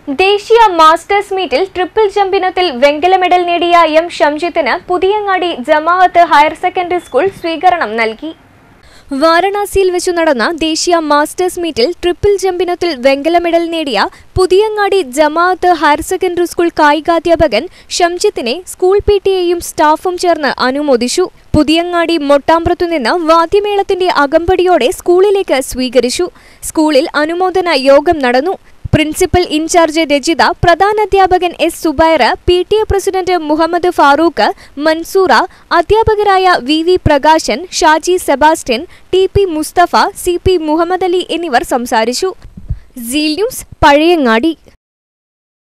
ദേശീയ മാസ്റ്റേഴ്സ് മീറ്റിൽ ട്രിപ്പിൾ ജമ്പിനത്തിൽ വെങ്കല മെഡൽ നേടിയ എം ഷംജിത്തിന് Puthiyangadi Jamaath higher secondary school സ്വീകരണം നൽകി വാരണാസിയിൽ വെച്ചു നടന്ന ദേശീയ മാസ്റ്റേഴ്സ് മീറ്റിൽ ട്രിപ്പിൾ ജമ്പിനത്തിൽ വെങ്കല മെഡൽ നേടിയ Puthiyangadi Jamaath higher secondary school കായികാധ്യാപകൻ ഷംജിത്തിനെ സ്കൂൾ പി ടിയെയും സ്റ്റാഫും ചേർന്ന് അനുമോദിച്ചു പുതിയങ്ങാടി മൊട്ടാമ്പ്രത്തു നിന്ന് വാദ്യമേളത്തിന്റെ അകമ്പടിയോടെ സ്കൂളിലേക്ക് സ്വീകരിച്ചു സ്കൂളിൽ അനുമോദന യോഗം നടന്നു പ്രിൻസിപ്പൽ ഇൻചാർജ് രജിത പ്രധാനാധ്യാപകൻ S Subair P T A president Muhammad Farooq Mansoora അധ്യാപകരായ വി വി പ്രകാശൻ ഷാജി സെബാസ്റ്റ്യൻ ടി പി മുസ്തഫ സി പി മുഹമ്മദ് അലി എന്നിവർ സംസാരിച്ചു സീൽ ന്യൂസ് പഴയങ്ങാടി